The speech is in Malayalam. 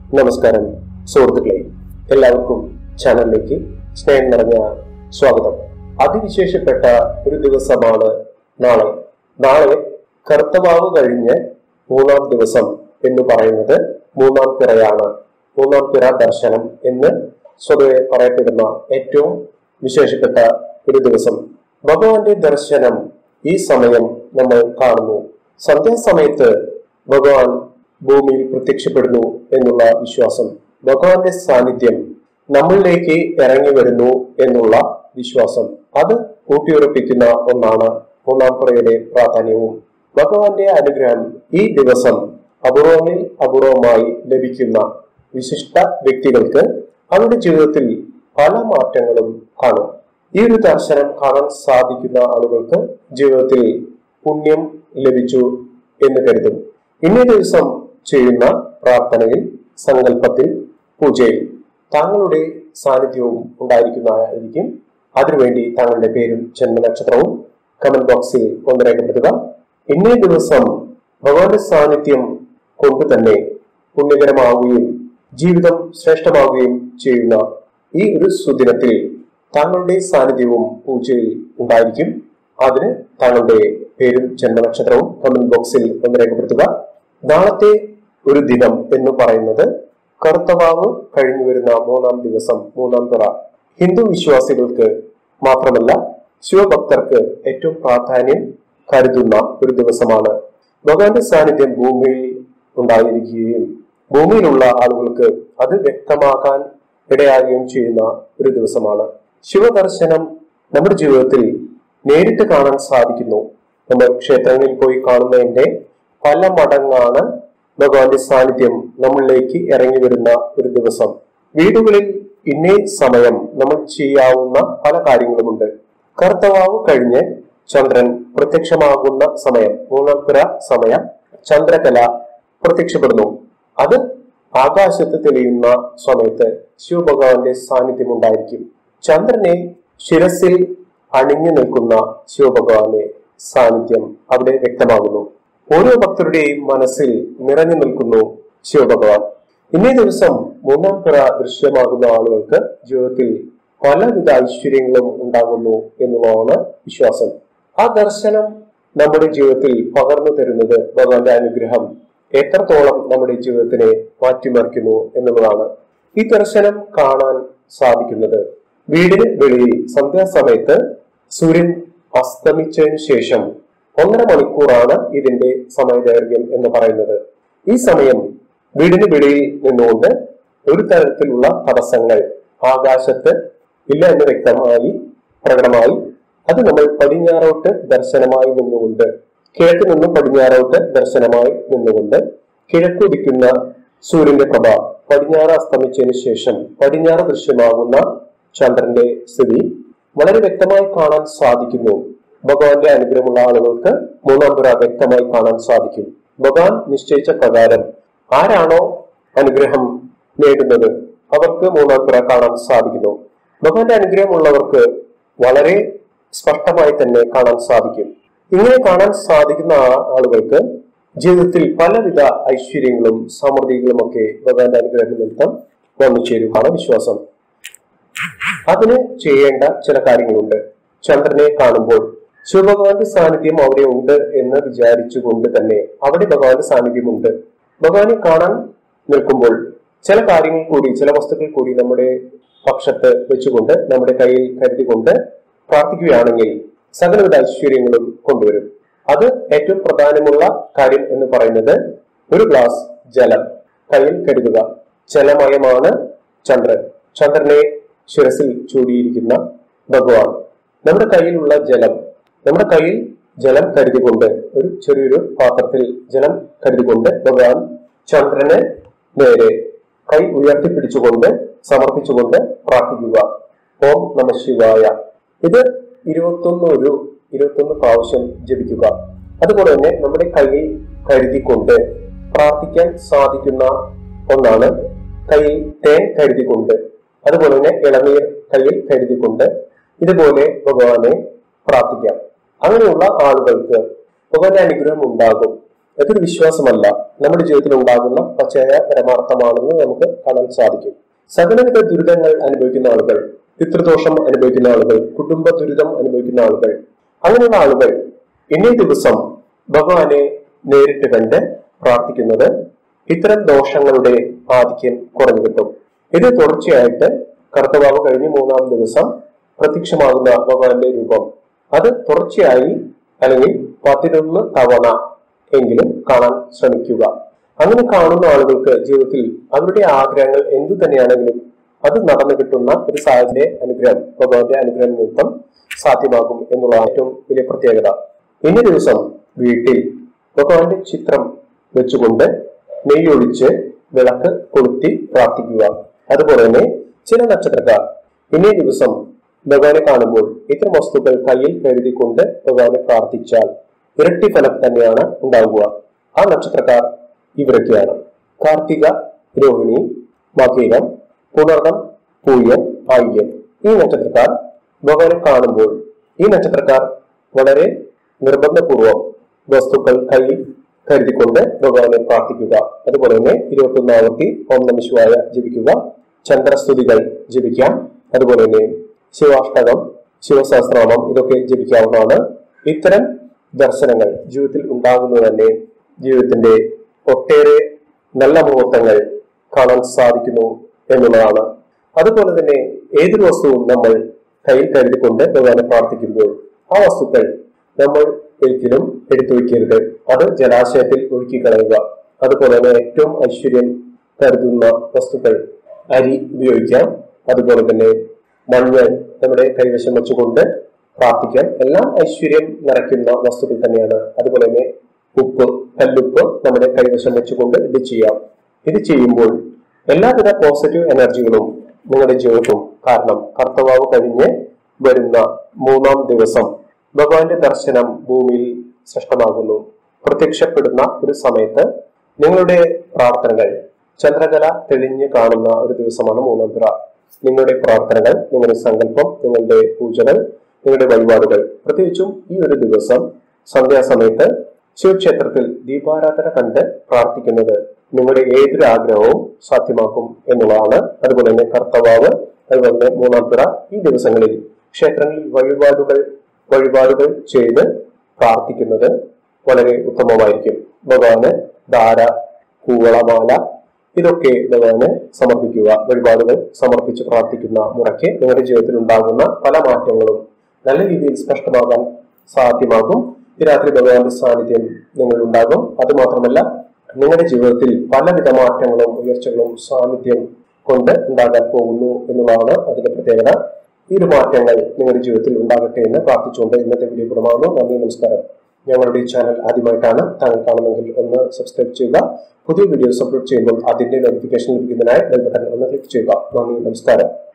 നമസ്കാരം സുഹൃത്തുക്കളെ എല്ലാവർക്കും ചാനലിലേക്ക് സ്നേഹം നിറഞ്ഞ സ്വാഗതം അതിവിശേഷപ്പെട്ട ഒരു ദിവസമാണ് നാളെ നാളെ കർത്തവാവ് കഴിഞ്ഞ് മൂന്നാം ദിവസം എന്ന് പറയുന്നത് മൂന്നാം പിറയാണ് മൂന്നാം പിറ ദർശനം എന്ന് സ്വതവെ പറയപ്പെടുന്ന ഏറ്റവും വിശേഷപ്പെട്ട ഒരു ദിവസം ഭഗവാന്റെ ദർശനം ഈ സമയം നമ്മൾ കാണുന്നു സന്ധ്യാസമയത്ത് ഭഗവാൻ ഭൂമിയിൽ പ്രത്യക്ഷപ്പെടുന്നു എന്നുള്ള വിശ്വാസം ഭഗവാന്റെ സാന്നിധ്യം നമ്മളിലേക്ക് ഇറങ്ങി വരുന്നു എന്നുള്ള വിശ്വാസം അത് ഊട്ടിയുറപ്പിക്കുന്ന ഒന്നാണ് മൂന്നാം പുറയുടെ പ്രാധാന്യവും ഭഗവാന്റെ അനുഗ്രഹം ഈ ദിവസം അപൂർവങ്ങളിൽ അപൂർവമായി ലഭിക്കുന്ന വിശിഷ്ട വ്യക്തികൾക്ക് അവരുടെ ജീവിതത്തിൽ പല മാറ്റങ്ങളും കാണും ഈ ഒരു ദർശനം കാണാൻ സാധിക്കുന്ന ആളുകൾക്ക് ജീവിതത്തിൽ പുണ്യം ലഭിച്ചു എന്ന് കരുതും ഇന്നേ ദിവസം ചെയ്യുന്ന പ്രാർത്ഥനയിൽ സങ്കല്പത്തിൽ പൂജയിൽ താങ്കളുടെ സാന്നിധ്യവും ഉണ്ടായിരിക്കുന്നതായിരിക്കും അതിനുവേണ്ടി താങ്കളുടെ പേരും ജന്മനക്ഷത്രവും കമന്റ് ബോക്സിൽ ഒന്ന് രേഖപ്പെടുത്തുക ഇന്നേ ദിവസം ഭഗവാന്റെ സാന്നിധ്യം കൊണ്ട് തന്നെ പുണ്യകരമാവുകയും ജീവിതം ശ്രേഷ്ഠമാവുകയും ചെയ്യുന്ന ഈ ഒരു സുദിനത്തിൽ താങ്കളുടെ സാന്നിധ്യവും പൂജയിൽ ഉണ്ടായിരിക്കും അതിന് താങ്കളുടെ പേരും ജന്മനക്ഷത്രവും കമന്റ് ബോക്സിൽ ഒന്ന് രേഖപ്പെടുത്തുക നാളത്തെ ഒരു ദിനം എന്ന് പറയുന്നത് കറുത്തവാവ് കഴിഞ്ഞു വരുന്ന മൂന്നാം ദിവസം മൂന്നാം പിറ ഹിന്ദു വിശ്വാസികൾക്ക് മാത്രമല്ല ശിവഭക്തർക്ക് ഏറ്റവും പ്രാധാന്യം കരുതുന്ന ഒരു ദിവസമാണ് ഭഗവാന്റെ സാന്നിധ്യം ഭൂമിയിൽ ഉണ്ടായിരിക്കുകയും ഭൂമിയിലുള്ള ആളുകൾക്ക് അത് വ്യക്തമാക്കാൻ ഇടയാകുകയും ചെയ്യുന്ന ഒരു ദിവസമാണ് ശിവദർശനം നമ്മുടെ ജീവിതത്തിൽ നേരിട്ട് കാണാൻ സാധിക്കുന്നു നമ്മൾ ക്ഷേത്രങ്ങളിൽ പോയി കാണുന്നതിന്റെ പല മടങ്ങാണ് ഭഗവാന്റെ സാന്നിധ്യം നമ്മളിലേക്ക് ഇറങ്ങി വരുന്ന ഒരു ദിവസം വീടുകളിൽ ഇന്നേ സമയം നമ്മൾ ചെയ്യാവുന്ന പല കാര്യങ്ങളുമുണ്ട് കർത്തവാവ് കഴിഞ്ഞ് ചന്ദ്രൻ പ്രത്യക്ഷമാകുന്ന സമയം മൂന്നാം പിറ സമയം ചന്ദ്രകല പ്രത്യക്ഷപ്പെടുന്നു അത് ആകാശത്ത് തെളിയുന്ന സമയത്ത് ശിവഭഗവാന്റെ സാന്നിധ്യം ഉണ്ടായിരിക്കും ചന്ദ്രനെ ശിരസിൽ അണിഞ്ഞു നിൽക്കുന്ന ശിവഭഗവാന്റെ സാന്നിധ്യം അവിടെ വ്യക്തമാകുന്നു ഓരോ ഭക്തരുടെയും മനസ്സിൽ നിറഞ്ഞു നിൽക്കുന്നു ശിവഭഗവാൻ ഇന്നേ ദിവസം മൂന്നാം പിറ ദൃശ്യമാകുന്ന ആളുകൾക്ക് ജീവിതത്തിൽ പലവിധ ഐശ്വര്യങ്ങളും ഉണ്ടാകുന്നു എന്നുള്ളതാണ് വിശ്വാസം ആ ദർശനം നമ്മുടെ ജീവിതത്തിൽ പകർന്നു തരുന്നത് ഭഗവാന്റെ അനുഗ്രഹം എത്രത്തോളം നമ്മുടെ ജീവിതത്തിനെ മാറ്റിമറിക്കുന്നു എന്നുള്ളതാണ് ഈ ദർശനം കാണാൻ സാധിക്കുന്നത് വീടിന് വെളിയിൽ സന്ധ്യാസമയത്ത് സൂര്യൻ അസ്തമിച്ചതിന് ശേഷം ഒന്നര മണിക്കൂറാണ് ഇതിന്റെ സമയദൈർഘ്യം എന്ന് പറയുന്നത് ഈ സമയം വീടിന് വെളിയിൽ നിന്നുകൊണ്ട് ഒരു തരത്തിലുള്ള തടസ്സങ്ങൾ ആകാശത്ത് ഇല്ല എന്ന് വ്യക്തമായി പ്രകടമായി അത് നമ്മൾ പടിഞ്ഞാറോട്ട് ദർശനമായി നിന്നുകൊണ്ട് കിഴക്ക് നിന്നും പടിഞ്ഞാറോട്ട് ദർശനമായി നിന്നുകൊണ്ട് കിഴക്കുദിക്കുന്ന സൂര്യന്റെ പ്രഭ പടിഞ്ഞാറ് അസ്തമിച്ചതിന് ശേഷം പടിഞ്ഞാറ് ദൃശ്യമാകുന്ന ചന്ദ്രന്റെ സ്ഥിതി വളരെ വ്യക്തമായി കാണാൻ സാധിക്കുന്നു ഭഗവാന്റെ അനുഗ്രഹമുള്ള ആളുകൾക്ക് മൂന്നാം പുര വ്യക്തമായി കാണാൻ സാധിക്കും ഭഗവാൻ നിശ്ചയിച്ച പ്രകാരം ആരാണോ അനുഗ്രഹം നേടുന്നത് അവർക്ക് മൂന്നാം പുര കാണാൻ സാധിക്കുന്നു ഭഗവാന്റെ അനുഗ്രഹമുള്ളവർക്ക് വളരെ സ്പഷ്ടമായി തന്നെ കാണാൻ സാധിക്കും ഇങ്ങനെ കാണാൻ സാധിക്കുന്ന ആ- ആളുകൾക്ക് ജീവിതത്തിൽ പലവിധ ഐശ്വര്യങ്ങളും സമൃദ്ധികളും ഒക്കെ ഭഗവാന്റെ അനുഗ്രഹം നിമിത്തം വന്നു ചേരുകയാണ് വിശ്വാസം അതിന് ചെയ്യേണ്ട ചില കാര്യങ്ങളുണ്ട് ചന്ദ്രനെ കാണുമ്പോൾ ശിവഭഗവാന്റെ സാന്നിധ്യം അവിടെ ഉണ്ട് എന്ന് വിചാരിച്ചുകൊണ്ട് തന്നെ അവിടെ ഭഗവാന്റെ സാന്നിധ്യമുണ്ട് ഭഗവാനെ കാണാൻ നിൽക്കുമ്പോൾ ചില കാര്യങ്ങൾ കൂടി ചില വസ്തുക്കൾ കൂടി നമ്മുടെ പക്ഷത്ത് വെച്ചുകൊണ്ട് നമ്മുടെ കയ്യിൽ കരുതിക്കൊണ്ട് പ്രാർത്ഥിക്കുകയാണെങ്കിൽ സകലവിധ ഐശ്വര്യങ്ങളും കൊണ്ടുവരും അത് ഏറ്റവും പ്രധാനമുള്ള കാര്യം എന്ന് പറയുന്നത് ഒരു ഗ്ലാസ് ജലം കയ്യിൽ കരുതുക ജലമയമാണ് ചന്ദ്രൻ ചന്ദ്രനെ ശിരസിൽ ചൂടിയിരിക്കുന്ന ഭഗവാൻ നമ്മുടെ കയ്യിലുള്ള ജലം നമ്മുടെ കയ്യിൽ ജലം കരുതിക്കൊണ്ട് ഒരു ചെറിയൊരു പാത്രത്തിൽ ജലം കരുതിക്കൊണ്ട് ഭഗവാൻ ചന്ദ്രനെ നേരെ കൈ ഉയർത്തിപ്പിടിച്ചുകൊണ്ട് സമർപ്പിച്ചുകൊണ്ട് പ്രാർത്ഥിക്കുക ഓം നമ ശിവായ ഇത് ഇരുപത്തൊന്ന് ഒരു ഇരുപത്തൊന്ന് പ്രാവശ്യം ജപിക്കുക അതുപോലെ തന്നെ നമ്മുടെ കയ്യിൽ കരുതിക്കൊണ്ട് പ്രാർത്ഥിക്കാൻ സാധിക്കുന്ന ഒന്നാണ് കയ്യിൽ തേൻ കരുതിക്കൊണ്ട് അതുപോലെ തന്നെ ഇളനീർ കയ്യിൽ കരുതിക്കൊണ്ട് ഇതുപോലെ ഭഗവാനെ പ്രാർത്ഥിക്കാം അങ്ങനെയുള്ള ആളുകൾക്ക് ഭഗവാന്റെ അനുഗ്രഹം ഉണ്ടാകും അതൊരു വിശ്വാസമല്ല നമ്മുടെ ജീവിതത്തിൽ ഉണ്ടാകുന്ന പച്ചയായ പരമാർത്ഥമാണെന്ന് നമുക്ക് കാണാൻ സാധിക്കും സകലവിധ ദുരിതങ്ങൾ അനുഭവിക്കുന്ന ആളുകൾ പിതൃദോഷം അനുഭവിക്കുന്ന ആളുകൾ കുടുംബ ദുരിതം അനുഭവിക്കുന്ന ആളുകൾ അങ്ങനെയുള്ള ആളുകൾ ഇന്നേ ദിവസം ഭഗവാനെ നേരിട്ട് കണ്ട് പ്രാർത്ഥിക്കുന്നത് ഇത്തരം ദോഷങ്ങളുടെ ആധിക്യം കുറഞ്ഞു കിട്ടും ഇത് തുടർച്ചയായിട്ട് കർത്തവാവ് കഴിഞ്ഞ് മൂന്നാം ദിവസം പ്രത്യക്ഷമാകുന്ന ഭഗവാന്റെ രൂപം അത് തുടർച്ചയായി അല്ലെങ്കിൽ പതിനൊന്ന് തവണ എങ്കിലും കാണാൻ ശ്രമിക്കുക അങ്ങനെ കാണുന്ന ആളുകൾക്ക് ജീവിതത്തിൽ അവരുടെ ആഗ്രഹങ്ങൾ എന്തു തന്നെയാണെങ്കിലും അത് നടന്നു കിട്ടുന്ന ഒരു സാഹചര്യ അനുഗ്രഹം ഭഗവാന്റെ അനുഗ്രഹം നിമിത്തം സാധ്യമാകും എന്നുള്ള ഏറ്റവും വലിയ പ്രത്യേകത ഇനി ദിവസം വീട്ടിൽ ഭഗവാന്റെ ചിത്രം വെച്ചുകൊണ്ട് നെയ്യൊഴിച്ച് വിളക്ക് കൊളുത്തി പ്രാർത്ഥിക്കുക അതുപോലെ തന്നെ ചില നക്ഷത്രക്കാർ ഇന്നേ ദിവസം ഭഗവാനെ കാണുമ്പോൾ ഇത്തരം വസ്തുക്കൾ കയ്യിൽ കരുതിക്കൊണ്ട് ഭഗവാനെ പ്രാർത്ഥിച്ചാൽ ഇരട്ടി ഫലം തന്നെയാണ് ഉണ്ടാവുക ആ നക്ഷത്രക്കാർ ഇവരൊക്കെയാണ് കാർത്തിക രോഹിണി മകീരം പുണർണം പൂയം ആയില്യം ഈ നക്ഷത്രക്കാർ ഭഗവാനെ കാണുമ്പോൾ ഈ നക്ഷത്രക്കാർ വളരെ നിർബന്ധപൂർവം വസ്തുക്കൾ കയ്യിൽ കരുതിക്കൊണ്ട് ഭഗവാനെ പ്രാർത്ഥിക്കുക അതുപോലെ തന്നെ ഇരുപത്തൊന്ന് ആവർത്തി ഓം നമശിവായ ജപിക്കുക ചന്ദ്രസ്തുതികൾ ജപിക്കാം അതുപോലെ തന്നെ ശിവാഷ്ടകം ശിവസഹസ്രനാമം ഇതൊക്കെ ജപിക്കാവുന്നതാണ് ഇത്തരം ദർശനങ്ങൾ ജീവിതത്തിൽ ഉണ്ടാകുന്നത് തന്നെ ജീവിതത്തിന്റെ ഒട്ടേറെ നല്ല മുഹൂർത്തങ്ങൾ കാണാൻ സാധിക്കുന്നു എന്നുള്ളതാണ് അതുപോലെ തന്നെ ഏതൊരു വസ്തുവും നമ്മൾ കയ്യിൽ കരുതിക്കൊണ്ട് ഭഗവാനെ പ്രാർത്ഥിക്കുമ്പോൾ ആ വസ്തുക്കൾ നമ്മൾ ഒരിക്കലും എടുത്തു വയ്ക്കരുത് അത് ജലാശയത്തിൽ ഒഴുക്കി കളയുക അതുപോലെ തന്നെ ഏറ്റവും ഐശ്വര്യം കരുതുന്ന വസ്തുക്കൾ അരി ഉപയോഗിക്കാം അതുപോലെ തന്നെ മഞ്ഞൾ നമ്മുടെ കൈവശം വെച്ചുകൊണ്ട് പ്രാർത്ഥിക്കാം എല്ലാം ഐശ്വര്യം നിറയ്ക്കുന്ന വസ്തുക്കൾ തന്നെയാണ് അതുപോലെ തന്നെ ഉപ്പ് കല്ലുപ്പ് നമ്മുടെ കൈവശം വെച്ചുകൊണ്ട് ഇത് ചെയ്യാം ഇത് ചെയ്യുമ്പോൾ എല്ലാവിധ പോസിറ്റീവ് എനർജികളും നിങ്ങളുടെ ജീവിതത്തും കാരണം കർത്തവാവ് കഴിഞ്ഞ് വരുന്ന മൂന്നാം ദിവസം ഭഗവാന്റെ ദർശനം ഭൂമിയിൽ സൃഷ്ടമാകുന്നു പ്രത്യക്ഷപ്പെടുന്ന ഒരു സമയത്ത് നിങ്ങളുടെ പ്രാർത്ഥനകൾ ചന്ദ്രകല തെളിഞ്ഞ് കാണുന്ന ഒരു ദിവസമാണ് മൂന്നാം തുറ നിങ്ങളുടെ പ്രാർത്ഥനകൾ നിങ്ങളുടെ സങ്കല്പം നിങ്ങളുടെ പൂജകൾ നിങ്ങളുടെ വഴിപാടുകൾ പ്രത്യേകിച്ചും ഈ ഒരു ദിവസം സന്ധ്യാസമയത്ത് ശിവക്ഷേത്രത്തിൽ ദീപാരാധന കണ്ട് പ്രാർത്ഥിക്കുന്നത് നിങ്ങളുടെ ഏതൊരു ആഗ്രഹവും സാധ്യമാക്കും എന്നുള്ളതാണ് അതുപോലെ തന്നെ കർത്തവാവ് അതുപോലെ തന്നെ മൂന്നാം തുറ ഈ ദിവസങ്ങളിൽ ക്ഷേത്രങ്ങളിൽ വഴിപാടുകൾ വഴിപാടുകൾ ചെയ്ത് പ്രാർത്ഥിക്കുന്നത് വളരെ ഉത്തമമായിരിക്കും ഭഗവാന് ധാര കൂവളമാല ഇതൊക്കെ ഭഗവാന് സമർപ്പിക്കുക വഴിപാടുകൾ സമർപ്പിച്ച് പ്രാർത്ഥിക്കുന്ന മുറയ്ക്ക് നിങ്ങളുടെ ജീവിതത്തിൽ ഉണ്ടാകുന്ന പല മാറ്റങ്ങളും നല്ല രീതിയിൽ സ്പഷ്ടമാകാൻ സാധ്യമാകും ഈ രാത്രി ഭഗവാന്റെ സാന്നിധ്യം നിങ്ങൾ ഉണ്ടാകും അത് മാത്രമല്ല നിങ്ങളുടെ ജീവിതത്തിൽ പലവിധ മാറ്റങ്ങളും ഉയർച്ചകളും സാന്നിധ്യം കൊണ്ട് ഉണ്ടാകാൻ പോകുന്നു എന്നുള്ളതാണ് അതിന്റെ പ്രത്യേകത ഈ ഒരു മാറ്റങ്ങൾ നിങ്ങളുടെ ജീവിതത്തിൽ ഉണ്ടാകട്ടെ എന്ന് പ്രാർത്ഥിച്ചുകൊണ്ട് ഇന്നത്തെ വീഡിയോ പൂർണ്ണമാകുന്നു നന്ദി നമസ്കാരം ഞങ്ങളുടെ ഈ ചാനൽ ആദ്യമായിട്ടാണ് താങ്കൾ കാണുന്നെങ്കിൽ ഒന്ന് സബ്സ്ക്രൈബ് ചെയ്യുക പുതിയ വീഡിയോസ് അപ്ലോഡ് ചെയ്യുമ്പോൾ അതിന്റെ നോട്ടിഫിക്കേഷൻ ലഭിക്കുന്നതിനായി ബെൽ ബട്ടൺ ഒന്ന് ക്ലിക്ക് ചെയ്യുക നന്ദി നമസ്കാരം